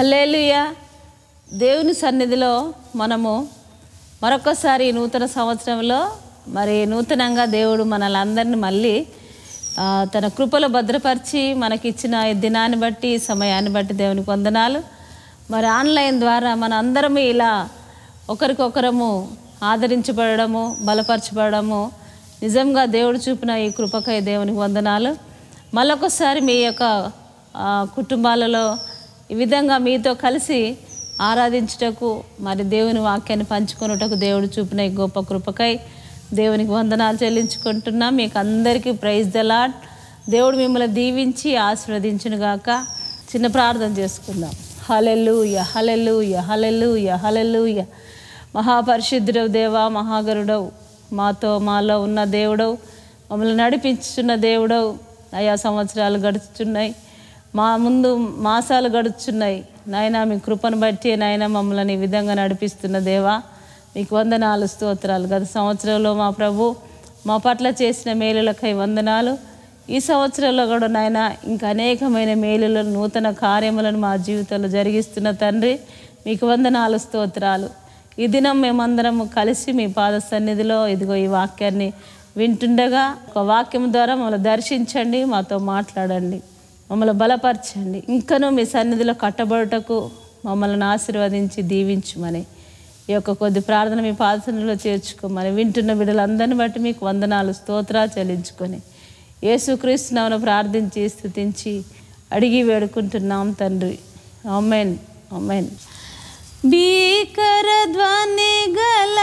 hallelujah దేవుని సన్నిధిలో మనము మరొకసారి ఈ నూతన సంవత్సరంలో మరి నూతనంగా దేవుడు మనల్ని అందరిని మళ్ళీ ఆ, తన కృపలో భద్రపరిచి మనకిచ్చిన ఈ దినాన్ని బట్టి ఈ సమయాన్ని బట్టి దేవునికి వందనాలు మరి ఆన్లైన్ ద్వారా మన అందరం ఇలా ఒకరికొకరము ఆదరించబడము బలపరచబడము నిజంగా దేవుడు చూపిన ఈ కృపకై దేవునికి వందనాలు మళ్ళొకసారి మీ యొక్క ఆ, కుటుంబాలలో ఈ విధంగా మీతో కలిసి ఆరాధించుటకు మరి దేవుని వాక్యాన్ని పంచుకొనుటకు దేవుడు చూపిన ఈ గొప్ప కృపకై దేవునికి వందనాలు చెల్లించుకుంటున్నాం మీకు అందరికీ ప్రైజ్ ద లాడ్ దేవుడు మిమ్మల్ని దీవించి ఆశీర్వదించును గాక చిన్న ప్రార్థన చేసుకుందాం హలెల్లుయ హలెల్లుయ హలెల్లుయ హలెల్లుయ మహాపరిశుద్ధుడవు దేవా మహాగరుడవు మాతో మాలో ఉన్న దేవుడవు మమ్మల్ని నడిపించుచున్న దేవుడవు అయా సంవత్సరాలు గడుచుచున్నాయి మా ముందు మాసాలు గడుచున్నాయి నాయన మీ కృపను బట్టి నాయన మమ్మల్ని ఈ విధంగా నడిపిస్తున్న దేవా మీకు వందనాలు స్తోత్రాలు గత సంవత్సరంలో మా ప్రభు మా పట్ల చేసిన మేలులకై వందనాలు ఈ సంవత్సరంలో కూడా నాయన ఇంకా అనేకమైన మేలులను నూతన కార్యములను మా జీవితంలో జరిగిస్తున్న తండ్రి మీకు వందనాలు స్తోత్రాలు ఈ దినం మేమందరం కలిసి మీ పాద సన్నిధిలో ఇదిగో ఈ వాక్యాన్ని వింటుండగా ఒక వాక్యం ద్వారా మమ్మల్ని దర్శించండి మాతో మాట్లాడండి మమ్మల్ని బలపరచండి ఇంకనూ మీ సన్నిధిలో కట్టబడుటకు మమ్మల్ని ఆశీర్వదించి దీవించమని ఈ యొక్క కొద్ది ప్రార్థన మీ పాదసన్నిధిలో చేర్చుకోమని వింటున్న బిడ్డలందరిని బట్టి మీకు వందనాలు స్తోత్రాలు చెల్లించుకొని యేసుక్రీస్తునామను ప్రార్థించి స్థుతించి అడిగి వేడుకుంటున్నాం తండ్రి అమెన్ అమెన్ భీకర ధ్వని గల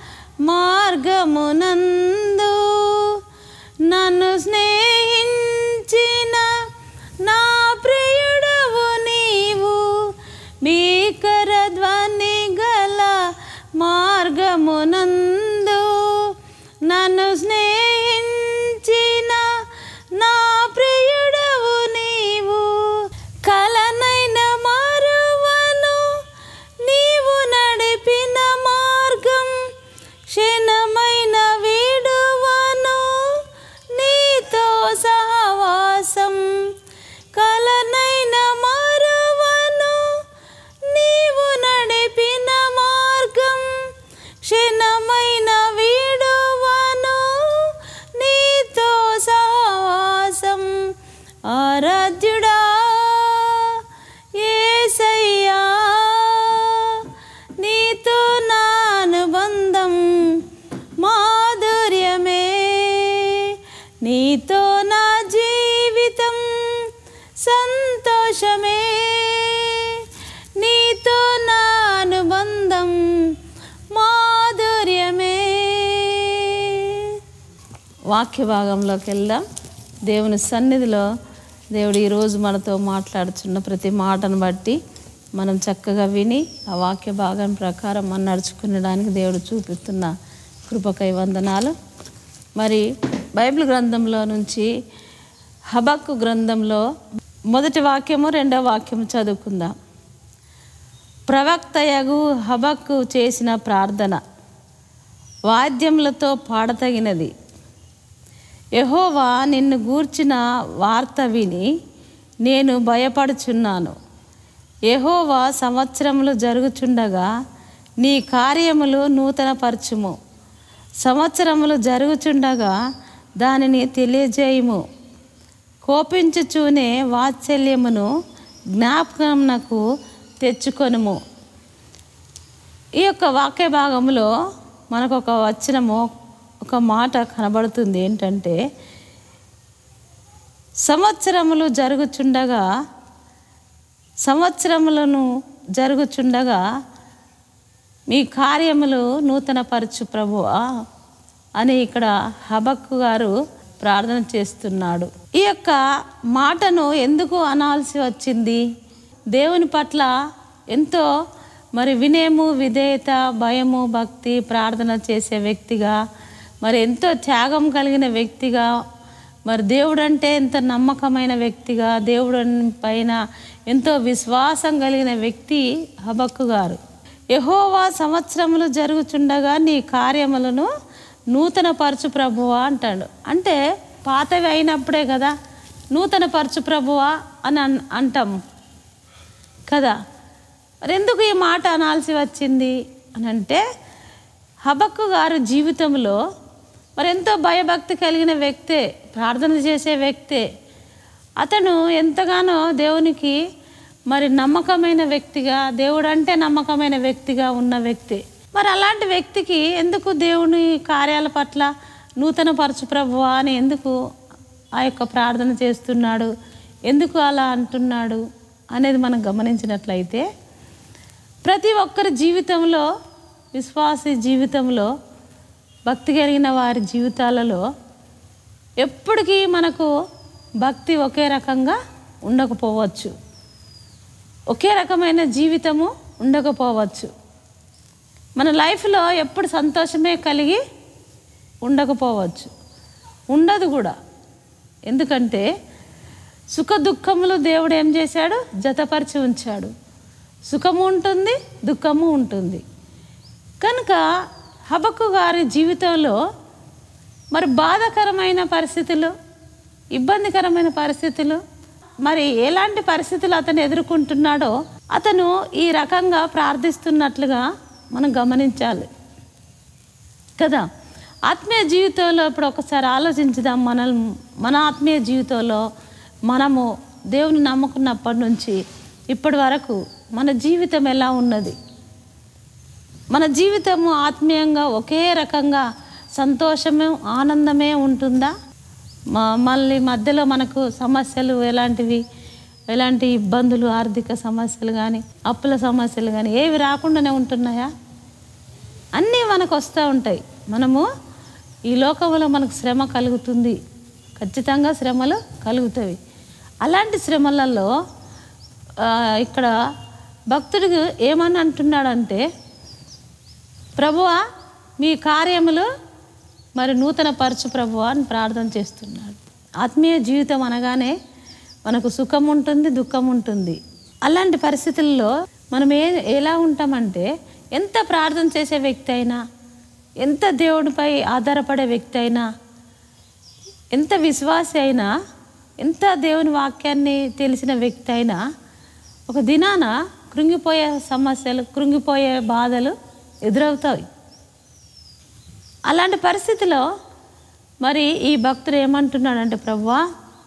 మార్గమునందు నన్ను స్నేహించిన నా ప్రియుడవు నీవు భీకర ధ్వని గల మార్గమునందు నన్ను స్నేహించిన నా ప్రియుడవు నీవు కలనైన మారువను నీవు నడిపిన మార్గం క్షణమైన వీడువను నీతో సహవాసం కలనైన మారువను నీవు నడిపిన మార్గం క్షణమైన వీడువను నీతో సహవాసం ఆరాధ్యుడా ఏసయ్యా నీతో నా అనుబంధం మాధుర్యమే నీతో నా జీవితం సంతోషమే నీతో నా అనుబంధం మాధుర్యమే వాక్య భాగంలోకి వెళ్దాం దేవుని సన్నిధిలో దేవుడు ఈరోజు మనతో మాట్లాడుతున్న ప్రతి మాటను బట్టి మనం చక్కగా విని ఆ వాక్య భాగం ప్రకారం మనం నడుచుకునడానికి దేవుడు చూపిస్తున్న కృపకై వందనాలు మరి బైబిల్ గ్రంథంలో నుంచి హబక్కు గ్రంథంలో మొదటి వాక్యము రెండవ వాక్యము చదువుకుందాం ప్రవక్తయగు హబక్కు చేసిన ప్రార్థన వాద్యములతో పాడతగినది యహోవా నిన్ను గూర్చిన వార్త విని నేను భయపడుచున్నాను యహోవా సంవత్సరములు జరుగుచుండగా నీ కార్యములు నూతనపరచుము సంవత్సరములు జరుగుచుండగా దానిని తెలియజేయుము కోపించుచూనే వాత్సల్యమును జ్ఞాపకమునకు తెచ్చుకొనుము ఈ యొక్క వాక్య భాగంలో మనకు ఒక వచనము ఒక మాట కనబడుతుంది ఏంటంటే సంవత్సరములు జరుగుచుండగా సంవత్సరములను జరుగుచుండగా మీ కార్యములు నూతనపరచు ప్రభువా అని ఇక్కడ హబక్కు గారు ప్రార్థన చేస్తున్నాడు ఈ యొక్క మాటను ఎందుకు అనాల్సి వచ్చింది దేవుని పట్ల ఎంతో మరి వినయము విధేయత భయము భక్తి ప్రార్థన చేసే వ్యక్తిగా మరి ఎంతో త్యాగం కలిగిన వ్యక్తిగా మరి దేవుడు అంటే ఎంత నమ్మకమైన వ్యక్తిగా దేవుడు పైన ఎంతో విశ్వాసం కలిగిన వ్యక్తి హబక్కు గారు యహోవా సంవత్సరములు జరుగుచుండగా నీ కార్యములను నూతన పరచు ప్రభువా అంటాడు అంటే పాతవి అయినప్పుడే కదా నూతన పరచు ప్రభువా అని అన్- అంటాం కదా మరి ఎందుకు ఈ మాట అనాల్సి వచ్చింది అని అంటే హబక్కు గారు జీవితంలో మరి ఎంతో భయభక్తి కలిగిన వ్యక్తే ప్రార్థన చేసే వ్యక్తే అతను ఎంతగానో దేవునికి మరి నమ్మకమైన వ్యక్తిగా దేవుడు అంటే నమ్మకమైన వ్యక్తిగా ఉన్న వ్యక్తి మరి అలాంటి వ్యక్తికి ఎందుకు దేవుని కార్యాల పట్ల నూతన పరచు ప్రభువా అని ఎందుకు ఆ యొక్క ప్రార్థన చేస్తున్నాడు ఎందుకు అలా అంటున్నాడు అనేది మనం గమనించినట్లయితే ప్రతి ఒక్కరి జీవితంలో విశ్వాసి జీవితంలో భక్తి కలిగిన వారి జీవితాలలో ఎప్పటికీ మనకు భక్తి ఒకే రకంగా ఉండకపోవచ్చు ఒకే రకమైన జీవితము ఉండకపోవచ్చు మన లైఫ్లో ఎప్పుడు సంతోషమే కలిగి ఉండకపోవచ్చు ఉండదు కూడా ఎందుకంటే సుఖ దుఃఖములు దేవుడు ఏం చేశాడు జతపరిచి ఉంచాడు సుఖము ఉంటుంది దుఃఖము ఉంటుంది కనుక హబక్కు గారి జీవితంలో మరి బాధాకరమైన పరిస్థితులు ఇబ్బందికరమైన పరిస్థితులు మరి ఎలాంటి పరిస్థితులు అతను ఎదుర్కొంటున్నాడో అతను ఈ రకంగా ప్రార్థిస్తున్నట్లుగా మనం గమనించాలి కదా ఆత్మీయ జీవితంలో ఇప్పుడు ఒకసారి ఆలోచించుదాం మన మన ఆత్మీయ జీవితంలో మనము దేవుని నమ్ముకున్నప్పటి నుంచి ఇప్పటి వరకు మన జీవితం ఎలా ఉన్నది మన జీవితము ఆత్మీయంగా ఒకే రకంగా సంతోషమే ఆనందమే ఉంటుందా మా మళ్ళీ మధ్యలో మనకు సమస్యలు ఎలాంటివి ఎలాంటి ఇబ్బందులు ఆర్థిక సమస్యలు కానీ అప్పుల సమస్యలు కానీ ఏవి రాకుండానే ఉంటున్నాయా అన్నీ మనకు వస్తూ ఉంటాయి మనము ఈ లోకంలో మనకు శ్రమ కలుగుతుంది ఖచ్చితంగా శ్రమలు కలుగుతాయి అలాంటి శ్రమలలో ఆ, ఇక్కడ భక్తుడు ఏమని అంటున్నాడంటే ప్రభువా మీ కార్యములు మరి నూతన పరచు ప్రభువా అని ప్రార్థన చేస్తున్నాడు ఆత్మీయ జీవితం అనగానే మనకు సుఖం ఉంటుంది దుఃఖం ఉంటుంది అలాంటి పరిస్థితుల్లో మనం ఏ ఎలా ఉంటామంటే ఎంత ప్రార్థన చేసే వ్యక్తి అయినా ఎంత దేవుడిపై ఆధారపడే వ్యక్తి అయినా ఎంత విశ్వాసి అయినా ఎంత దేవుని వాక్యాన్ని తెలిసిన వ్యక్తి అయినా ఒక దినాన కృంగిపోయే సమస్యలు కృంగిపోయే బాధలు ఎదురవుతాయి అలాంటి పరిస్థితిలో మరి ఈ భక్తుడు ఏమంటున్నాడంటే ప్రభువా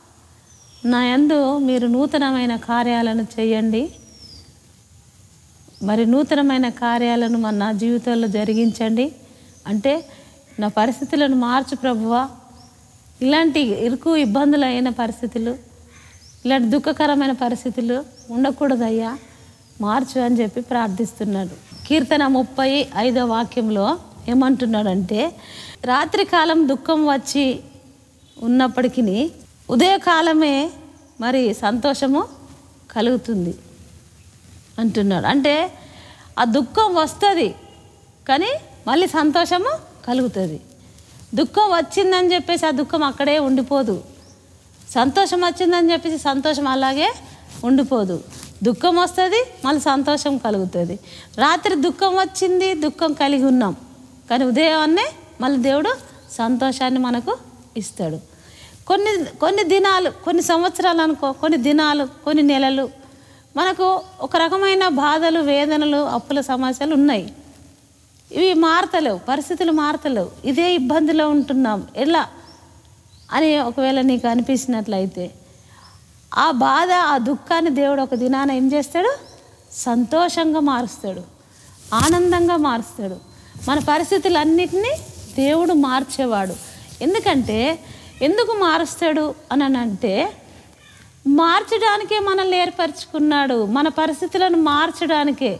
నా యందు మీరు నూతనమైన కార్యాలను చేయండి మరి నూతనమైన కార్యాలను మన నా జీవితంలో జరిగించండి అంటే నా పరిస్థితులను మార్చు ప్రభువా ఇలాంటి ఇరుకు ఇబ్బందులు అయిన పరిస్థితులు ఇలాంటి దుఃఖకరమైన పరిస్థితులు ఉండకూడదయ్యా మార్చు అని చెప్పి ప్రార్థిస్తున్నాడు కీర్తన ముప్పై ఐదో వాక్యంలో ఏమంటున్నాడంటే రాత్రికాలం దుఃఖం వచ్చి ఉన్నప్పటికీ ఉదయకాలమే మరి సంతోషము కలుగుతుంది అంటున్నాడు అంటే ఆ దుఃఖం వస్తుంది కానీ మళ్ళీ సంతోషము కలుగుతుంది దుఃఖం వచ్చిందని చెప్పేసి ఆ దుఃఖం అక్కడే ఉండిపోదు సంతోషం వచ్చిందని చెప్పేసి సంతోషం అలాగే ఉండిపోదు దుఃఖం వస్తుంది మళ్ళీ సంతోషం కలుగుతుంది రాత్రి దుఃఖం వచ్చింది దుఃఖం కలిగి ఉన్నాం కానీ ఉదయాన్నే మళ్ళీ దేవుడు సంతోషాన్ని మనకు ఇస్తాడు కొన్ని కొన్ని దినాలు కొన్ని సంవత్సరాలు అనుకో కొన్ని దినాలు కొన్ని నెలలు మనకు ఒక రకమైన బాధలు వేదనలు అప్పుల సమస్యలు ఉన్నాయి ఇవి మారతలేవు పరిస్థితులు మారతలేవు ఇదే ఇబ్బందిలో ఉంటున్నాం ఎలా అని ఒకవేళ నీకు అనిపించినట్లయితే ఆ బాధ ఆ దుఃఖాన్ని దేవుడు ఒక దినాన ఏం చేస్తాడు సంతోషంగా మారుస్తాడు ఆనందంగా మారుస్తాడు మన పరిస్థితులన్నిటినీ దేవుడు మార్చేవాడు ఎందుకంటే ఎందుకు మారుస్తాడు అని అని అంటే మార్చడానికే మనల్ని ఏర్పరచుకున్నాడు మన పరిస్థితులను మార్చడానికే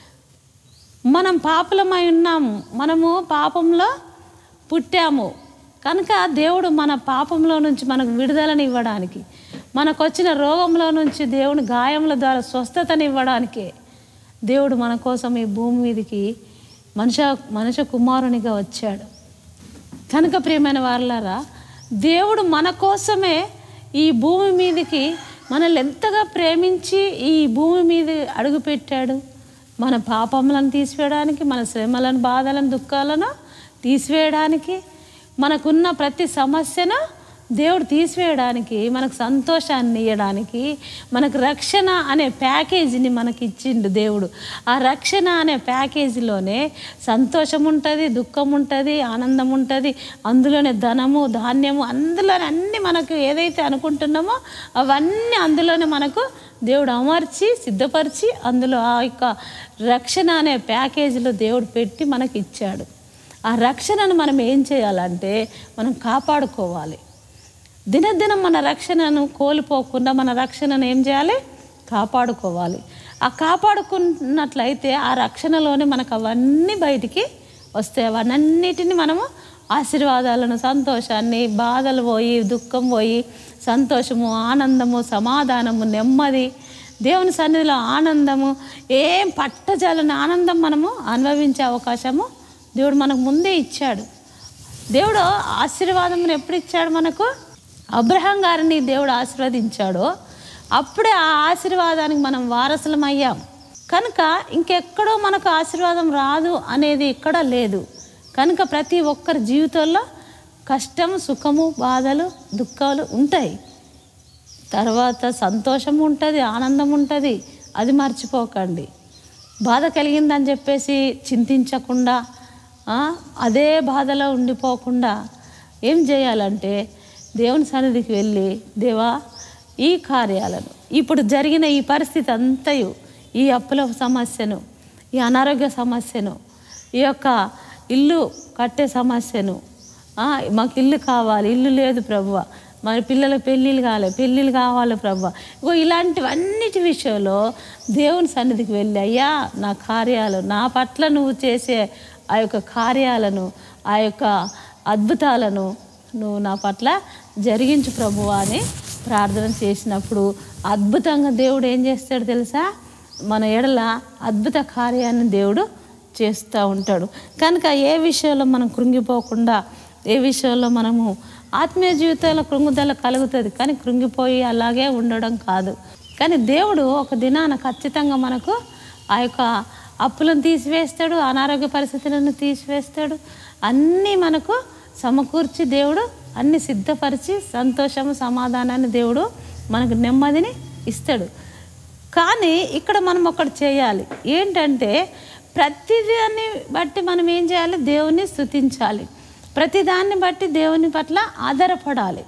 మనం పాపలమై ఉన్నాము మనము పాపంలో పుట్టాము కనుక దేవుడు మన పాపంలో నుంచి మనకు విడుదలని ఇవ్వడానికి మనకు వచ్చిన రోగంలో నుంచి దేవుని గాయముల ద్వారా స్వస్థతని ఇవ్వడానికే దేవుడు మన కోసం ఈ భూమి మీదకి మనుష మనుష కుమారునిగా వచ్చాడు కనుక ప్రియమైన వారలారా దేవుడు మన కోసమే ఈ భూమి మీదకి మనల్ని ఎంతగా ప్రేమించి ఈ భూమి మీద అడుగుపెట్టాడు మన పాపములను తీసివేయడానికి మన శ్రమలను బాధలను దుఃఖాలను తీసివేయడానికి మనకున్న ప్రతి సమస్యను దేవుడు తీసివేయడానికి మనకు సంతోషాన్ని ఇవ్వడానికి మనకు రక్షణ అనే ప్యాకేజీని మనకి ఇచ్చిండు దేవుడు ఆ రక్షణ అనే ప్యాకేజీలోనే సంతోషం ఉంటుంది దుఃఖం ఉంటుంది ఆనందం ఉంటుంది అందులోనే ధనము ధాన్యము అందులోనే అన్ని మనకు ఏదైతే అనుకుంటున్నామో అవన్నీ అందులోనే మనకు దేవుడు అమర్చి సిద్ధపరిచి అందులో ఆ యొక్క రక్షణ అనే ప్యాకేజీలో దేవుడు పెట్టి మనకి ఇచ్చాడు ఆ రక్షణను మనం ఏం చేయాలంటే మనం కాపాడుకోవాలి దినదినం మన రక్షణను కోల్పోకుండా మన రక్షణను ఏం చేయాలి కాపాడుకోవాలి ఆ కాపాడుకున్నట్లయితే ఆ రక్షణలోనే మనకు అవన్నీ బయటికి వస్తాయి అవన్నిటిని మనము ఆశీర్వాదాలను సంతోషాన్ని బాధలు పోయి దుఃఖం పోయి సంతోషము ఆనందము సమాధానము నెమ్మది దేవుని సన్నిధిలో ఆనందము ఏం పట్టజాలని ఆనందం మనము అనుభవించే అవకాశము దేవుడు మనకు ముందే ఇచ్చాడు దేవుడు ఆశీర్వాదం ఎప్పుడు ఇచ్చాడు మనకు అబ్రహం గారిని దేవుడు ఆశీర్వదించాడో అప్పుడే ఆ ఆశీర్వాదానికి మనం వారసులం అయ్యాం కనుక ఇంకెక్కడో మనకు ఆశీర్వాదం రాదు అనేది ఇక్కడ లేదు కనుక ప్రతి ఒక్కరి జీవితంలో కష్టం సుఖము బాధలు దుఃఖాలు ఉంటాయి తర్వాత సంతోషం ఉంటుంది ఆనందం ఉంటుంది అది మర్చిపోకండి బాధ కలిగిందని చెప్పేసి చింతించకుండా ఆ, అదే బాధలో ఉండిపోకుండా ఏం చేయాలంటే దేవుని సన్నిధికి వెళ్ళి దేవా ఈ కార్యాలను ఇప్పుడు జరిగిన ఈ పరిస్థితి అంతయు ఈ అప్పుల సమస్యను ఈ అనారోగ్య సమస్యను ఈ యొక్క ఇల్లు కట్టే సమస్యను ఆ, మాకు ఇల్లు కావాలి ఇల్లు లేదు ప్రభువ మరి పిల్లల పెళ్ళిళ్ళు కావాలి పెళ్ళిళ్ళు కావాలి ప్రభువ ఇగో ఇలాంటివన్నిటి విషయంలో దేవుని సన్నిధికి వెళ్ళి అయ్యా నా కార్యాలు నా పట్ల నువ్వు చేసే ఆ యొక్క కార్యాలను ఆ యొక్క అద్భుతాలను నువ్వు నా పట్ల జరిగించు ప్రభువా అని ప్రార్థన చేసినప్పుడు అద్భుతంగా దేవుడు ఏం చేస్తాడు తెలుసా మన ఎడల అద్భుత కార్యాన్ని దేవుడు చేస్తూ ఉంటాడు కనుక ఏ విషయంలో మనం కృంగిపోకుండా ఏ విషయంలో మనము ఆత్మీయ జీవితంలో కృంగుదల కలుగుతుంది కానీ కృంగిపోయి అలాగే ఉండడం కాదు కానీ దేవుడు ఒక దినాన ఖచ్చితంగా మనకు ఆ యొక్క అప్పులను తీసివేస్తాడు అనారోగ్య పరిస్థితులను తీసివేస్తాడు అన్నీ మనకు సమకూర్చి దేవుడు అన్ని సిద్ధపరిచి సంతోషము సమాధానాన్ని దేవుడు మనకు నెమ్మదిని ఇస్తాడు కానీ ఇక్కడ మనం ఒకటి చేయాలి ఏంటంటే ప్రతిదాన్ని బట్టి మనం ఏం చేయాలి దేవుని స్థుతించాలి ప్రతిదాన్ని బట్టి దేవుని పట్ల ఆధారపడాలి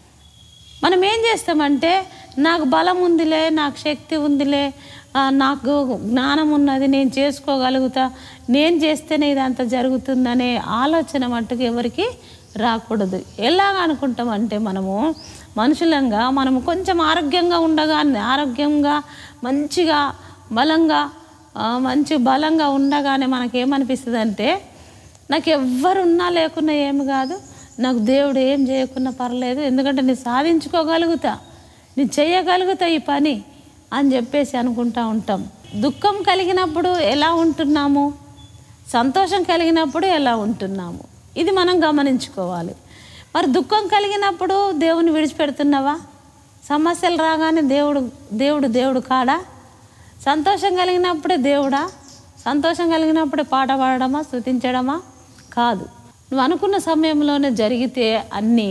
మనం ఏం చేస్తామంటే నాకు బలం ఉందిలే నాకు శక్తి ఉందిలే ఆ, నాకు జ్ఞానం ఉన్నది నేను చేసుకోగలుగుతా నేను చేస్తేనే ఇదంతా జరుగుతుందనే ఆలోచన మట్టుకు ఎవరికి రాకూడదు ఎలాగ అనుకుంటామంటే మనము మనుషులంగా మనము కొంచెం ఆరోగ్యంగా ఉండగానే ఆరోగ్యంగా మంచిగా బలంగా ఆ, మంచి బలంగా ఉండగానే మనకేమనిపిస్తుంది అంటే నాకు ఎవ్వరున్నా లేకున్నా ఏమి కాదు నాకు దేవుడు ఏం చేయకున్నా పర్లేదు ఎందుకంటే నేను సాధించుకోగలుగుతా నేను చేయగలుగుతా ఈ పని అని చెప్పేసి అనుకుంటా ఉంటాం దుఃఖం కలిగినప్పుడు ఎలా ఉంటున్నాము సంతోషం కలిగినప్పుడు ఎలా ఉంటున్నాము ఇది మనం గమనించుకోవాలి మరి దుఃఖం కలిగినప్పుడు దేవుని విడిచిపెడుతున్నావా సమస్యలు రాగానే దేవుడు దేవుడు దేవుడు కాడా సంతోషం కలిగినప్పుడే దేవుడా సంతోషం కలిగినప్పుడే పాట పాడడమా స్థుతించడమా కాదు నువ్వు అనుకున్న సమయంలోనే జరిగితే అన్నీ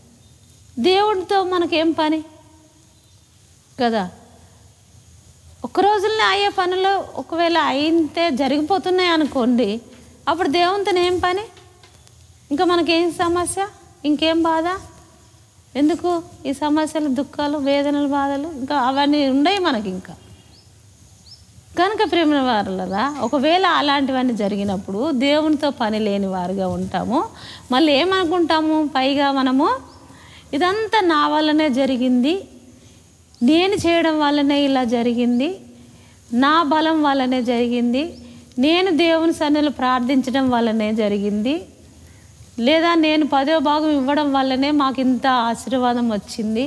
దేవుడితో మనకేం పని కదా ఒక రోజులనే అయ్యే పనులు ఒకవేళ అయితే జరిగిపోతున్నాయి అనుకోండి అప్పుడు దేవునితో ఏం పని ఇంకా మనకేం సమస్య ఇంకేం బాధ ఎందుకు ఈ సమస్యలు దుఃఖాలు వేదనలు బాధలు ఇంకా అవన్నీ ఉండయి మనకి ఇంకా కనుక ప్రేమ వారులరా ఒకవేళ అలాంటివన్నీ జరిగినప్పుడు దేవునితో పని లేని వారుగా ఉంటాము మళ్ళీ ఏమనుకుంటాము పైగా మనము ఇదంతా నా వల్లనే జరిగింది నేను చేయడం వల్లనే ఇలా జరిగింది నా బలం వల్లనే జరిగింది నేను దేవుని సన్నిధిలో ప్రార్థించడం వల్లనే జరిగింది లేదా నేను పదో భాగం ఇవ్వడం వల్లనే మాకు ఇంత ఆశీర్వాదం వచ్చింది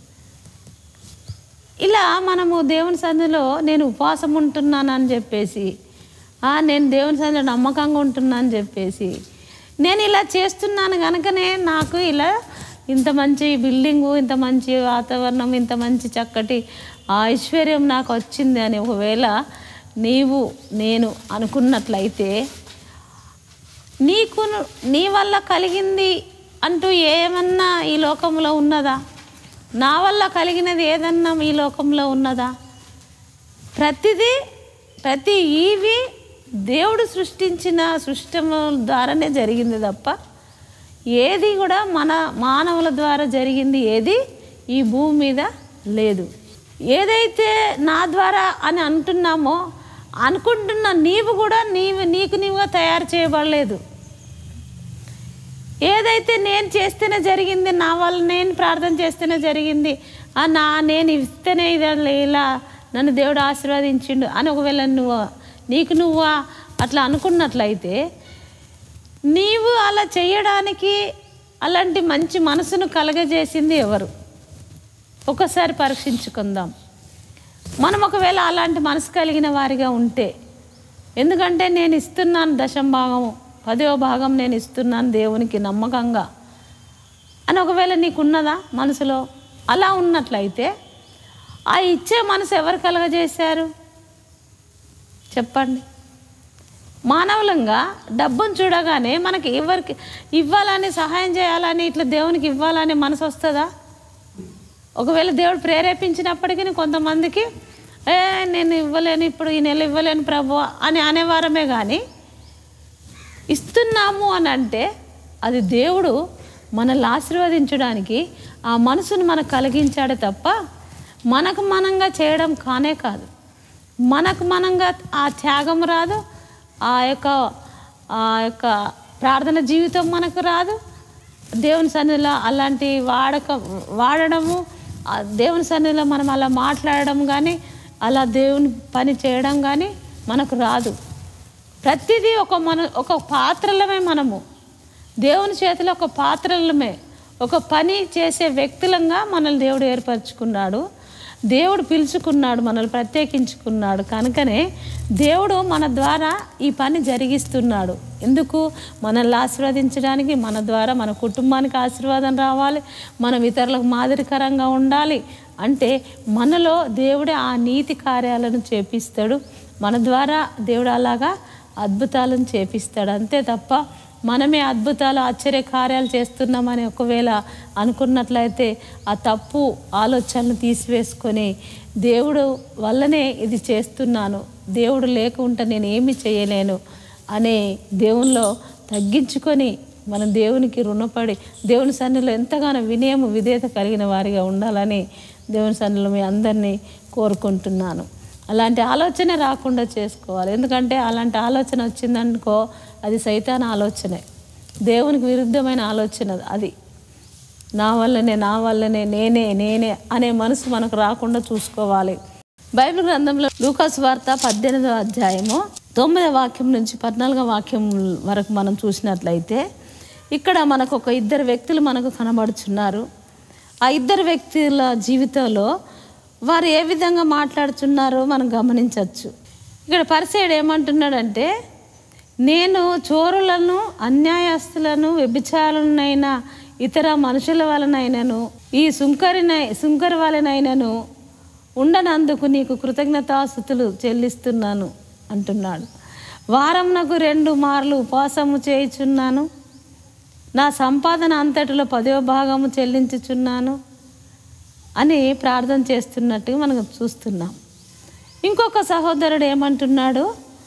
ఇలా మనము దేవుని సన్నిధిలో నేను ఉపవాసం ఉంటున్నాను అని చెప్పేసి ఆ, నేను దేవుని సన్నిధిలో నమ్మకంగా ఉంటున్నాను అని చెప్పేసి నేను ఇలా చేస్తున్నాను కనుకనే నాకు ఇలా ఇంత మంచి బిల్డింగు ఇంత మంచి వాతావరణం ఇంత మంచి చక్కటి ఆ ఐశ్వర్యం నాకు వచ్చింది అని ఒకవేళ నీవు నేను అనుకున్నట్లయితే నీకు నీ వల్ల కలిగింది అంటూ ఏమన్నా ఈ లోకంలో ఉన్నదా నా వల్ల కలిగినది ఏదన్నా ఈ లోకంలో ఉన్నదా ప్రతిదీ ప్రతి ఈవి దేవుడు సృష్టించిన సృష్టము ద్వారానే జరిగింది తప్ప ఏది కూడా మన మానవుల ద్వారా జరిగింది ఏది ఈ భూమి మీద లేదు ఏదైతే నా ద్వారా అని అంటున్నామో అనుకుంటున్న నీవు కూడా నీవు నీకు నీవుగా తయారు చేయబడలేదు ఏదైతే నేను చేస్తేనే జరిగింది నా వల్ల నేను ప్రార్థన చేస్తేనే జరిగింది ఆ నా నేను ఇస్తేనే ఇది ఇలా నన్ను దేవుడు ఆశీర్వదించిండు అని ఒకవేళ నువ్వు నీకు నువ్వు అట్లా అనుకున్నట్లయితే నీవు అలా చేయడానికి అలాంటి మంచి మనసును కలగజేసింది ఎవరు ఒకసారి పరీక్షించుకుందాం మనం ఒకవేళ అలాంటి మనసు కలిగిన వారిగా ఉంటే ఎందుకంటే నేను ఇస్తున్నాను దశం భాగము పదో భాగం నేను ఇస్తున్నాను దేవునికి నమ్మకంగా అని ఒకవేళ నీకున్నదా మనసులో అలా ఉన్నట్లయితే ఆ ఇచ్చే మనసు ఎవరు కలగజేశారు చెప్పండి మానవులంగా డబ్బును చూడగానే మనకి ఎవరికి ఇవ్వాలని సహాయం చేయాలని ఇట్లా దేవునికి ఇవ్వాలని మనసు వస్తుందా ఒకవేళ దేవుడు ప్రేరేపించినప్పటికీ కొంతమందికి ఏ నేను ఇవ్వలేను ఇప్పుడు ఈ నెల ఇవ్వలేను ప్రభు అని అనేవారమే కానీ ఇస్తున్నాము అని అంటే అది దేవుడు మనల్ని ఆశీర్వదించడానికి ఆ మనసును మనకు కలిగించాడే తప్ప మనకు మనంగా చేయడం కానే కాదు మనకు మనంగా ఆ త్యాగం రాదు ఆ యొక్క ఆ యొక్క ప్రార్థన జీవితం మనకు రాదు దేవుని సన్నిధిలో అలాంటి వాడక వాడడము ఆ దేవుని సన్నిధిలో మనం అలా మాట్లాడడం కానీ అలా దేవుని పని చేయడం కానీ మనకు రాదు ప్రతిదీ ఒక మన ఒక పాత్రలమే మనము దేవుని చేతిలో ఒక పాత్రలమే ఒక పని చేసే వ్యక్తులంగా మనల్ని దేవుడు ఏర్పరచుకున్నాడు దేవుడు పిలుచుకున్నాడు మనల్ని ప్రత్యేకించుకున్నాడు కనుకనే దేవుడు మన ద్వారా ఈ పని జరిగిస్తున్నాడు ఎందుకు మనల్ని ఆశీర్వదించడానికి మన ద్వారా మన కుటుంబానికి ఆశీర్వాదం రావాలి మనం ఇతరులకు మాదిరికరంగా ఉండాలి అంటే మనలో దేవుడే ఆ నీతి కార్యాలను చేపిస్తాడు మన ద్వారా దేవుడు అలాగా అద్భుతాలను చేపిస్తాడు అంతే తప్ప మనమే అద్భుతాలు ఆశ్చర్య కార్యాలు చేస్తున్నామని ఒకవేళ అనుకున్నట్లయితే ఆ తప్పు ఆలోచనలు తీసివేసుకొని దేవుడు వల్లనే ఇది చేస్తున్నాను దేవుడు లేకుంటే నేను ఏమి చేయలేను అనే దేవునిలో తగ్గించుకొని మనం దేవునికి రుణపడి దేవుని సన్నిలో ఎంతగానో వినయము విధేయత కలిగిన వారిగా ఉండాలని దేవుని సన్నిలో మీ అందరినీ కోరుకుంటున్నాను అలాంటి ఆలోచన రాకుండా చేసుకోవాలి ఎందుకంటే అలాంటి ఆలోచన వచ్చిందనుకో అది సైతాన్ ఆలోచనే దేవునికి విరుద్ధమైన ఆలోచన అది నా వల్లనే నా వల్లనే నేనే నేనే అనే మనసు మనకు రాకుండా చూసుకోవాలి బైబిల్ గ్రంథంలో లూకాస్ వార్త పద్దెనిమిదవ అధ్యాయము తొమ్మిదవ వాక్యం నుంచి పద్నాలుగవ వాక్యం వరకు మనం చూసినట్లయితే ఇక్కడ మనకు ఒక ఇద్దరు వ్యక్తులు మనకు కనబడుచున్నారు ఆ ఇద్దరు వ్యక్తుల జీవితంలో వారు ఏ విధంగా మాట్లాడుతున్నారో మనం గమనించవచ్చు ఇక్కడ పరిసేడు ఏమంటున్నాడంటే నేను చోరులను అన్యాయస్తులను వ్యభిచారులనైనా ఇతర మనుషుల వలనైనను ఈ సుంకరినై సుంకరి వలనైనను ఉండనందుకు నీకు కృతజ్ఞతాస్థుతులు చెల్లిస్తున్నాను అంటున్నాడు వారంనకు రెండు మార్లు ఉపవాసము చేయుచున్నాను నా సంపాదన అంతటిలో పదవ భాగము చెల్లించుచున్నాను అని ప్రార్థన చేస్తున్నట్టుగా మనం చూస్తున్నాం ఇంకొక సహోదరుడు ఏమంటున్నాడు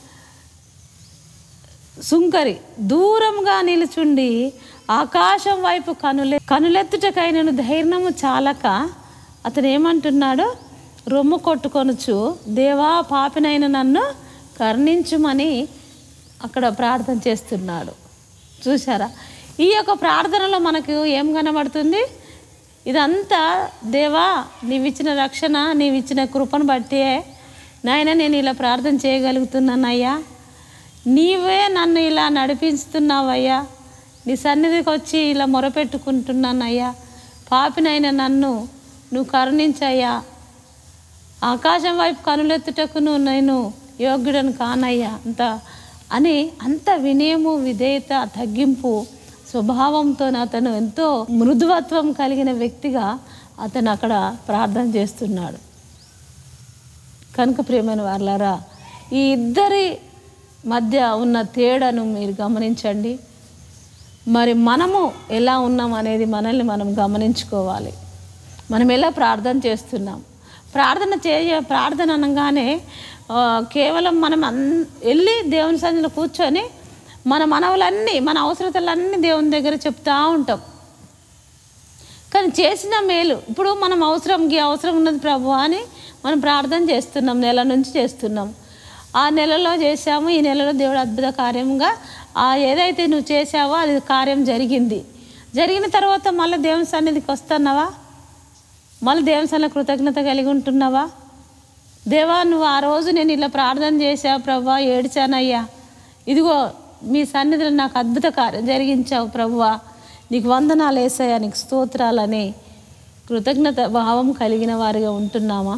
సుంకరి దూరంగా నిలుచుండి ఆకాశం వైపు కనులె కనులెత్తుటకైనను ధైర్యము చాలక అతను ఏమంటున్నాడు రొమ్ము కొట్టుకొనుచు దేవా పాపినైన నన్ను కరుణించుమని అక్కడ ప్రార్థన చేస్తున్నాడు చూసారా ఈ యొక్క ప్రార్థనలో మనకు ఏం కనబడుతుంది ఇదంతా దేవా నీవిచ్చిన రక్షణ నీవిచ్చిన కృపను బట్టే నాయన నేను ఇలా ప్రార్థన చేయగలుగుతున్నానయ్యా నీవే నన్ను ఇలా నడిపిస్తున్నావయ్యా నీ సన్నిధికి వచ్చి ఇలా మొరపెట్టుకుంటున్నానయ్యా పాపినైన నన్ను నువ్వు కరుణించయ్యా ఆకాశం వైపు కనులెత్తుటకును నేను యోగ్యుడను కానయ్యా అంత అని అంత వినయము విధేయత తగ్గింపు స్వభావంతో అతను ఎంతో మృదువత్వం కలిగిన వ్యక్తిగా అతను అక్కడ ప్రార్థన చేస్తున్నాడు కనుక ప్రియమైన వాళ్ళారా ఈ ఇద్దరి మధ్య ఉన్న తేడాను మీరు గమనించండి మరి మనము ఎలా ఉన్నాం అనేది మనల్ని మనం గమనించుకోవాలి మనం ఎలా ప్రార్థన చేస్తున్నాం ప్రార్థన చేయ ప్రార్థన అనగానే ఆ, కేవలం మనం అన్ వెళ్ళి దేవుని సన్నిధిలో కూర్చొని మన మనవులన్నీ మన అవసరతలన్నీ దేవుని దగ్గర చెప్తా ఉంటాం కానీ చేసిన మేలు ఇప్పుడు మనం అవసరం ఈ అవసరం ఉన్నది ప్రభు అని మనం ప్రార్థన చేస్తున్నాం నెల నుంచి చేస్తున్నాం ఆ నెలలో చేశాము ఈ నెలలో దేవుడు అద్భుత కార్యంగా ఆ ఏదైతే నువ్వు చేశావో అది కార్యం జరిగింది జరిగిన తర్వాత మళ్ళీ దేవుని సన్నిధికి వస్తున్నావా మళ్ళీ దేవుని సన్నిధిలో కృతజ్ఞత కలిగి ఉంటున్నావా దేవా నువ్వు ఆ రోజు నేను ఇలా ప్రార్థన చేశావు ప్రభా ఏడ్చానయ్యా ఇదిగో మీ సన్నిధిలో నాకు అద్భుత కార్యం జరిగించావు ప్రభువా నీకు వందనాలు వేసాయా నీకు స్తోత్రాలని కృతజ్ఞత భావం కలిగిన వారిగా ఉంటున్నామా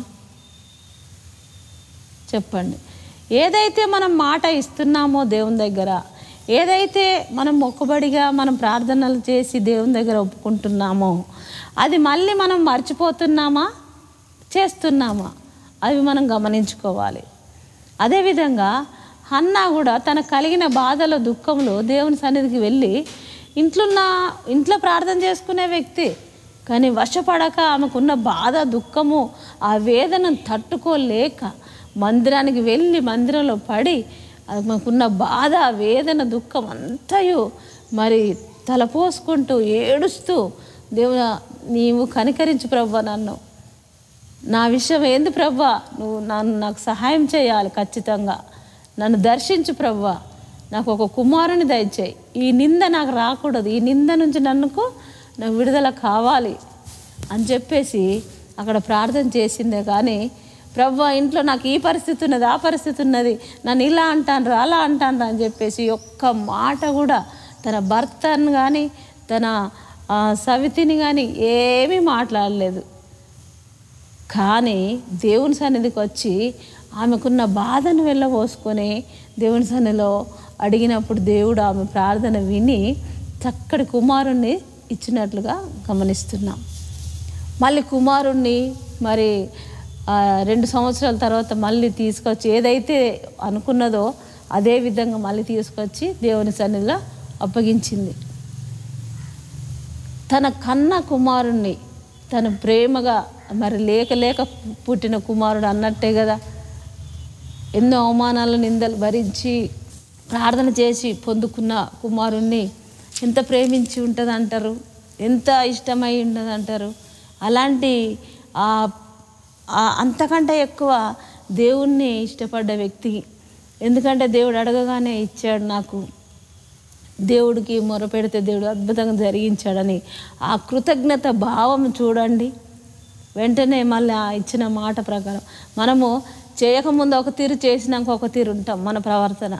చెప్పండి ఏదైతే మనం మాట ఇస్తున్నామో దేవుని దగ్గర ఏదైతే మనం మొక్కుబడిగా మనం ప్రార్థనలు చేసి దేవుని దగ్గర ఒప్పుకుంటున్నామో అది మళ్ళీ మనం మర్చిపోతున్నామా చేస్తున్నామా అవి మనం గమనించుకోవాలి అదేవిధంగా హన్నా కూడా తన కలిగిన బాధలో దుఃఖంలో దేవుని సన్నిధికి వెళ్ళి ఇంట్లోన్న ఇంట్లో ప్రార్థన చేసుకునే వ్యక్తి కానీ వశపడక ఆమెకున్న బాధ దుఃఖము ఆ వేదనను తట్టుకోలేక మందిరానికి వెళ్ళి మందిరంలో పడి ఆమెకున్న బాధ వేదన దుఃఖం అంతయు మరి తలపోసుకుంటూ ఏడుస్తూ దేవుడా నీవు కనికరించు ప్రభు నన్ను నా విషయం ఏంది ప్రవ్వా నువ్వు నన్ను నాకు సహాయం చేయాలి ఖచ్చితంగా నన్ను దర్శించు ప్రవ్వా నాకు ఒక కుమారుని దయచేయి ఈ నింద నాకు రాకూడదు ఈ నింద నుంచి నన్నుకు నాకు విడుదల కావాలి అని చెప్పేసి అక్కడ ప్రార్థన చేసిందే కానీ ప్రవ్వా ఇంట్లో నాకు ఈ పరిస్థితి ఉన్నది ఆ పరిస్థితి ఉన్నది నన్ను ఇలా అంటాను అలా అంటాను అని చెప్పేసి ఒక్క మాట కూడా తన భర్తను కానీ తన ఆ, సవితిని కానీ ఏమీ మాట్లాడలేదు కానీ దేవుని సన్నిధికి వచ్చి ఆమెకున్న బాధను వెళ్ళబోసుకొని దేవుని సన్నిధిలో అడిగినప్పుడు దేవుడు ఆమె ప్రార్థన విని చక్కటి కుమారుణ్ణి ఇచ్చినట్లుగా గమనిస్తున్నాం మళ్ళీ కుమారుణ్ణి మరి ఆ, రెండు సంవత్సరాల తర్వాత మళ్ళీ తీసుకొచ్చి ఏదైతే అనుకున్నదో అదే విధంగా మళ్ళీ తీసుకొచ్చి దేవుని సన్నిధిలో అప్పగించింది తన కన్న కుమారుణ్ణి తన ప్రేమగా మరి లేక లేక పుట్టిన కుమారుడు అన్నట్టే కదా ఎన్నో అవమానాలు నిందలు భరించి ప్రార్థన చేసి పొందుకున్న కుమారుణ్ణి ఎంత ప్రేమించి ఉంటుంది అంటారు ఎంత ఇష్టమై ఉండదు అంటారు అలాంటి ఆ ఆ అంతకంటే ఎక్కువ దేవుణ్ణి ఇష్టపడ్డ వ్యక్తి ఎందుకంటే దేవుడు అడగగానే ఇచ్చాడు నాకు దేవుడికి మొరపెడితే దేవుడు అద్భుతంగా జరిగించాడని ఆ కృతజ్ఞత భావం చూడండి వెంటనే మళ్ళీ ఆ ఇచ్చిన మాట ప్రకారం మనము చేయకముందు ఒక తీరు చేసినాక ఒక తీరు ఉంటాం మన ప్రవర్తన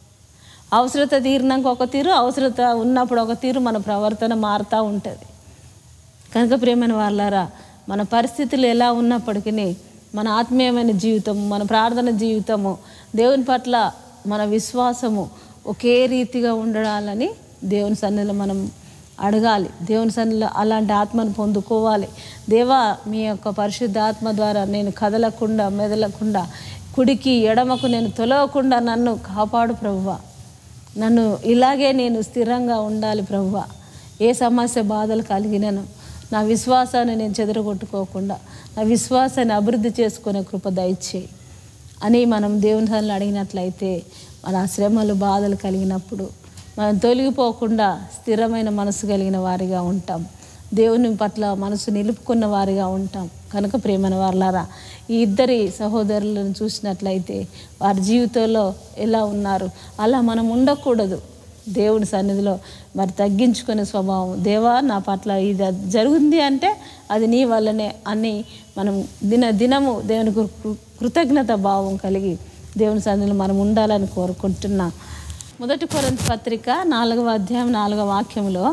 అవసరత తీరినాక ఒక తీరు అవసరత ఉన్నప్పుడు ఒక తీరు మన ప్రవర్తన మారుతూ ఉంటుంది కనుక ప్రేమైన వాళ్ళారా మన పరిస్థితులు ఎలా ఉన్నప్పటికీ మన ఆత్మీయమైన జీవితం మన ప్రార్థన జీవితము దేవుని పట్ల మన విశ్వాసము ఒకే రీతిగా ఉండడాలని దేవుని సన్నిధిలో మనం అడగాలి దేవుని సన్నిధిలో అలాంటి ఆత్మను పొందుకోవాలి దేవా మీ యొక్క పరిశుద్ధ ఆత్మ ద్వారా నేను కదలకుండా మెదలకుండా కుడికి ఎడమకు నేను తొలవకుండా నన్ను కాపాడు ప్రభువా నన్ను ఇలాగే నేను స్థిరంగా ఉండాలి ప్రభువా ఏ సమస్య బాధలు కలిగినను నా విశ్వాసాన్ని నేను చెదరగొట్టుకోకుండా నా విశ్వాసాన్ని అభివృద్ధి చేసుకునే కృప దయచేయి అని మనం దేవుని సన్నిధిలో అడిగినట్లయితే మన శ్రమలు బాధలు కలిగినప్పుడు మనం తొలగిపోకుండా స్థిరమైన మనసు కలిగిన వారిగా ఉంటాం దేవుని పట్ల మనసు నిలుపుకున్న వారిగా ఉంటాం కనుక ప్రేమన వారులారా ఈ ఇద్దరి సహోదరులను చూసినట్లయితే వారి జీవితంలో ఎలా ఉన్నారు అలా మనం ఉండకూడదు దేవుని సన్నిధిలో మరి తగ్గించుకునే స్వభావం దేవా నా పట్ల ఇది జరుగుంది అంటే అది నీ వల్లనే అని మనం దిన దినము దేవునికి కృ- కృతజ్ఞత భావం కలిగి దేవుని సన్నిధిలో మనం ఉండాలని కోరుకుంటున్నా మొదటి కొరింథీ పత్రిక నాలుగవ అధ్యాయం నాలుగవ వాక్యంలో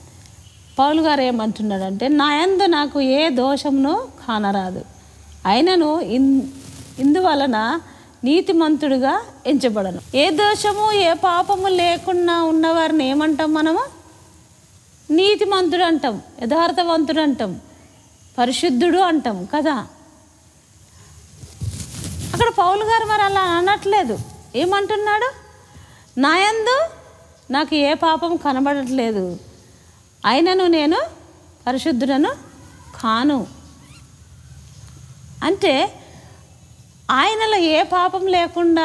పౌలు గారు ఏమంటున్నాడంటే నా యందు నాకు ఏ దోషమును కానరాదు అయినను ఇన్ ఇందువలన నీతిమంతుడిగా ఎంచబడను ఏ దోషము ఏ పాపము లేకుండా ఉన్నవారిని ఏమంటాం మనము నీతిమంతుడు అంటాం యథార్థవంతుడు అంటాం పరిశుద్ధుడు అంటాం కదా అక్కడ పౌలు గారు మరి అలా అనట్లేదు ఏమంటున్నాడు నాయందు నాకు ఏ పాపం కనబడట్లేదు అయినను నేను పరిశుద్ధుడను కాను అంటే ఆయనలో ఏ పాపం లేకుండా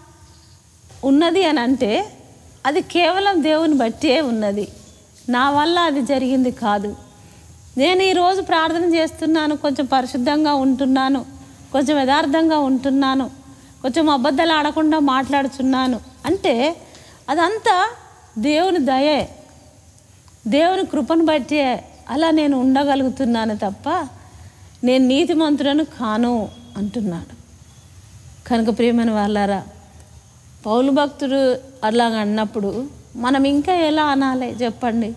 ఉన్నది అని అంటే అది కేవలం దేవుని బట్టే ఉన్నది నా వల్ల అది జరిగింది కాదు నేను ఈరోజు ప్రార్థన చేస్తున్నాను కొంచెం పరిశుద్ధంగా ఉంటున్నాను కొంచెం యథార్థంగా ఉంటున్నాను కొంచెం అబద్ధాలు ఆడకుండా మాట్లాడుతున్నాను అంటే అదంతా దేవుని దయే దేవుని కృపను బట్టి అలా నేను ఉండగలుగుతున్నాను తప్ప నేను నీతిమంతుడను కాను అంటున్నాడు కనుక ప్రియమైన వాళ్ళారా పౌలు భక్తుడు అలాగ అన్నప్పుడు మనం ఇంకా ఎలా అనాలి చెప్పండి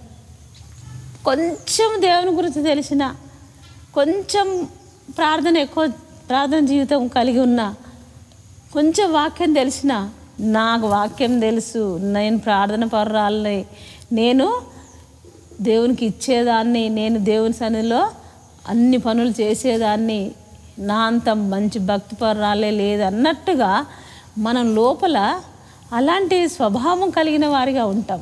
కొంచెం దేవుని గురించి తెలిసిన కొంచెం ప్రార్థన ఎక్కువ ప్రార్థన జీవితం కలిగి ఉన్న కొంచెం వాక్యం తెలిసిన నాకు వాక్యం తెలుసు నేను ప్రార్థన పర్రాలని నేను దేవునికి ఇచ్చేదాన్ని నేను దేవుని సన్నిధిలో అన్ని పనులు చేసేదాన్ని నా అంత మంచి భక్తి పర్రాలే లేదు అన్నట్టుగా మనం లోపల అలాంటి స్వభావం కలిగిన వారిగా ఉంటాం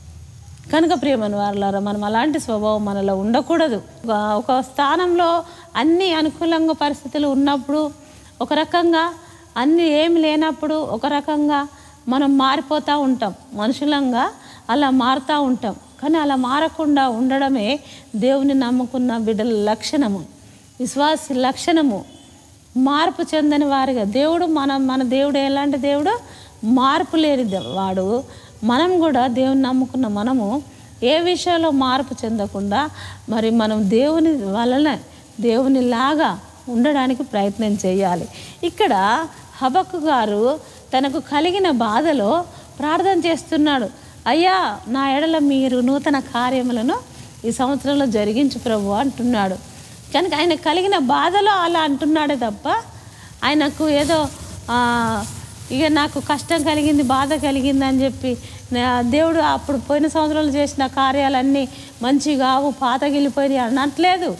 కనుక ప్రియమైన వారులారా మనం అలాంటి స్వభావం మనలో ఉండకూడదు ఒక- ఒక స్థానంలో అన్ని అనుకూలంగా పరిస్థితులు ఉన్నప్పుడు ఒక రకంగా అన్ని ఏమి లేనప్పుడు ఒక రకంగా మనం మారిపోతూ ఉంటాం మనుషులంగా అలా మారుతూ ఉంటాం కానీ అలా మారకుండా ఉండడమే దేవుని నమ్ముకున్న బిడ్డల లక్షణము విశ్వాసి లక్షణము మార్పు చెందని వారిగా దేవుడు మన మన దేవుడు ఎలాంటి దేవుడు మార్పు లేని దే- వాడు మనం కూడా దేవుని నమ్ముకున్న మనము ఏ విషయంలో మార్పు చెందకుండా మరి మనం దేవుని వలన దేవునిలాగా ఉండడానికి ప్రయత్నం చేయాలి ఇక్కడ హబక్కు గారు తనకు కలిగిన బాధలో ప్రార్థన చేస్తున్నాడు అయ్యా నా ఎడల మీరు నూతన కార్యములను ఈ సంవత్సరంలో జరిగించు ప్రభు అంటున్నాడు కనుక ఆయన కలిగిన బాధలో అలా అంటున్నాడే తప్ప ఆయనకు ఏదో ఆ, ఇక నాకు కష్టం కలిగింది బాధ కలిగింది అని చెప్పి నా- దేవుడు అప్పుడు పోయిన సంవత్సరంలో చేసిన కార్యాలన్నీ మంచి కావు పాతగిలిపోయినాయి అనట్లేదు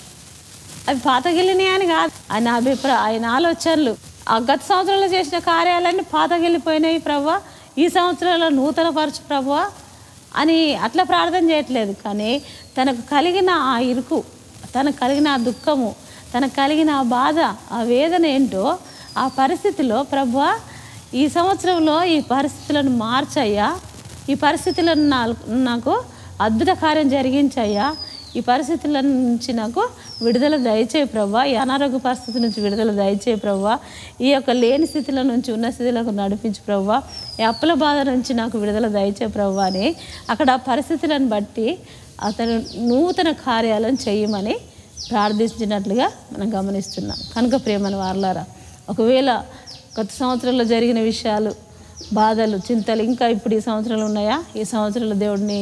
అవి పాతగిలినాయి అని కాదు ఆయన అభిప్రాయం ఆయన ఆలోచనలు ఆ గత సంవత్సరంలో చేసిన కార్యాలన్నీ పాతగిలిపోయినాయి ప్రభా ఈ సంవత్సరంలో నూతన పరచు ప్రభా అని అట్లా ప్రార్థన చేయట్లేదు కానీ తనకు కలిగిన ఆ ఇరుకు తనకు కలిగిన ఆ దుఃఖము తనకు కలిగిన ఆ బాధ ఆ వేదన ఏంటో ఆ పరిస్థితిలో ప్రభా ఈ సంవత్సరంలో ఈ పరిస్థితులను మార్చయ్యా ఈ పరిస్థితులను నా- నాకు అద్భుత కార్యం జరిగించయ్యా ఈ పరిస్థితుల నుంచి నాకు విడుదల దయచేయి ప్రభా ఈ అనారోగ్య పరిస్థితి నుంచి విడుదల దయచేయి ప్రభా ఈ యొక్క లేని స్థితిల నుంచి ఉన్న స్థితిలకు నడిపించు ప్రభా ఈ అప్పుల బాధ నుంచి నాకు విడుదల దయచేయి ప్రభా అని అక్కడ ఆ పరిస్థితులను బట్టి అతను నూతన కార్యాలను చేయమని ప్రార్థించినట్లుగా మనం గమనిస్తున్నాం కనుక ప్రేమను వారలారా ఒకవేళ గత సంవత్సరంలో జరిగిన విషయాలు బాధలు చింతలు ఇంకా ఇప్పుడు ఈ సంవత్సరంలో ఉన్నాయా ఈ సంవత్సరంలో దేవుడిని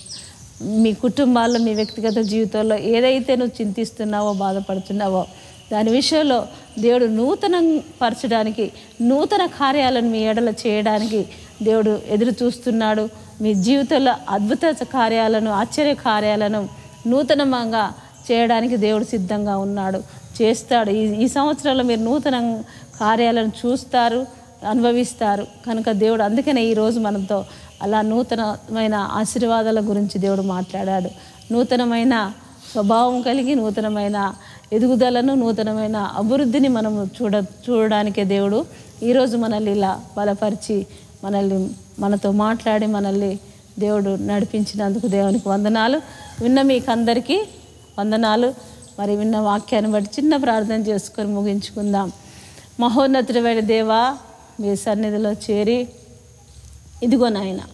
మీ కుటుంబాల్లో మీ వ్యక్తిగత జీవితంలో ఏదైతే నువ్వు చింతిస్తున్నావో బాధపడుతున్నావో దాని విషయంలో దేవుడు నూతన పరచడానికి నూతన కార్యాలను మీ ఎడల చేయడానికి దేవుడు ఎదురు చూస్తున్నాడు మీ జీవితంలో అద్భుత కార్యాలను ఆశ్చర్య కార్యాలను నూతనంగా చేయడానికి దేవుడు సిద్ధంగా ఉన్నాడు చేస్తాడు ఈ ఈ సంవత్సరంలో మీరు నూతన కార్యాలను చూస్తారు అనుభవిస్తారు కనుక దేవుడు అందుకనే ఈరోజు మనతో అలా నూతనమైన ఆశీర్వాదాల గురించి దేవుడు మాట్లాడాడు నూతనమైన స్వభావం కలిగి నూతనమైన ఎదుగుదలను నూతనమైన అభివృద్ధిని మనము చూడ చూడడానికే దేవుడు ఈరోజు మనల్ని ఇలా బలపరిచి మనల్ని మనతో మాట్లాడి మనల్ని దేవుడు నడిపించినందుకు దేవునికి వందనాలు విన్న మీకు అందరికీ వందనాలు మరి విన్న వాక్యాన్ని బట్టి చిన్న ప్రార్థన చేసుకొని ముగించుకుందాం మహోన్నతుడమైన దేవా మీ సన్నిధిలో చేరి ఇదిగో నాయన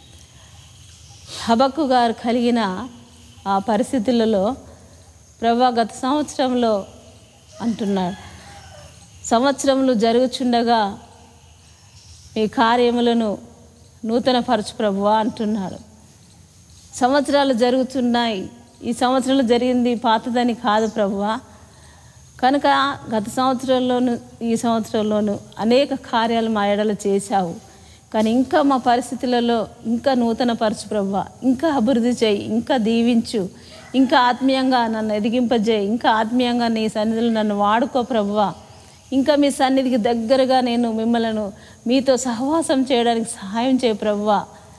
హబక్కు గారు కలిగిన ఆ పరిస్థితులలో ప్రభా గత సంవత్సరంలో అంటున్నాడు సంవత్సరములు జరుగుచుండగా మీ కార్యములను నూతన పరచు ప్రభువా అంటున్నాడు సంవత్సరాలు జరుగుతున్నాయి ఈ సంవత్సరంలో జరిగింది పాతదని కాదు ప్రభువా కనుక గత సంవత్సరంలోను ఈ సంవత్సరంలోను అనేక కార్యాలు మా ఎడలు చేశావు కానీ ఇంకా మా పరిస్థితులలో ఇంకా నూతన పరచు ప్రభు ఇంకా అభివృద్ధి చేయి ఇంకా దీవించు ఇంకా ఆత్మీయంగా నన్ను ఎదిగింపజేయి ఇంకా ఆత్మీయంగా నీ సన్నిధిలో నన్ను వాడుకో ప్రభువా ఇంకా మీ సన్నిధికి దగ్గరగా నేను మిమ్మలను మీతో సహవాసం చేయడానికి సహాయం చేయ ప్రభువా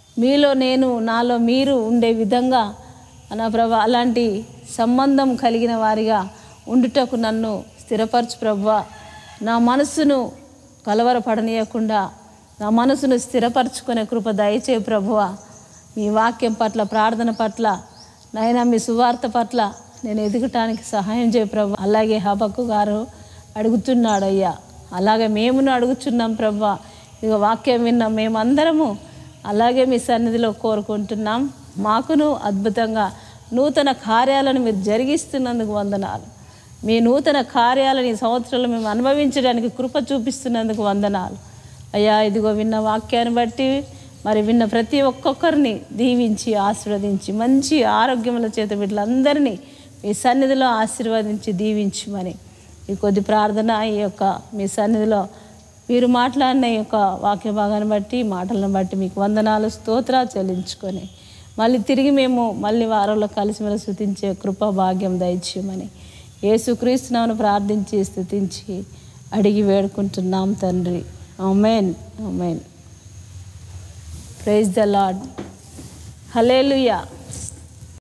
మీలో నేను నాలో మీరు ఉండే విధంగా నా ప్రభ అలాంటి సంబంధం కలిగిన వారిగా ఉండుటకు నన్ను స్థిరపరచు ప్రభు నా మనస్సును కలవరపడనీయకుండా నా మనసును స్థిరపరచుకునే కృప దయచే ప్రభువ మీ వాక్యం పట్ల ప్రార్థన పట్ల నాయన మీ సువార్త పట్ల నేను ఎదగటానికి సహాయం చేయ ప్రభు అలాగే హబక్కు గారు అడుగుతున్నాడు అయ్యా అలాగే మేమును అడుగుచున్నాం ప్రభు ఇక వాక్యం విన్నాం మేమందరము అలాగే మీ సన్నిధిలో కోరుకుంటున్నాం మాకును అద్భుతంగా నూతన కార్యాలను మీరు జరిగిస్తున్నందుకు వందనాలు మీ నూతన కార్యాలను ఈ సంవత్సరంలో మేము అనుభవించడానికి కృప చూపిస్తున్నందుకు వందనాలు అయ్యా ఇదిగో విన్న వాక్యాన్ని బట్టి మరి విన్న ప్రతి ఒక్కొక్కరిని దీవించి ఆశీర్వదించి మంచి ఆరోగ్యముల చేత వీళ్ళందరినీ మీ సన్నిధిలో ఆశీర్వదించి దీవించమని ఈ కొద్ది ప్రార్థన ఈ యొక్క మీ సన్నిధిలో మీరు మాట్లాడిన ఈ యొక్క వాక్య భాగాన్ని బట్టి మాటలను బట్టి మీకు వందనాలు స్తోత్రాలు చెల్లించుకొని మళ్ళీ తిరిగి మేము మళ్ళీ వారంలో కలిసి మెలిసి స్థుతించే కృప భాగ్యం దయచేయమని యేసుక్రీస్తునామను ప్రార్థించి స్థుతించి అడిగి వేడుకుంటున్నాం తండ్రి amen amen praise the lord hallelujah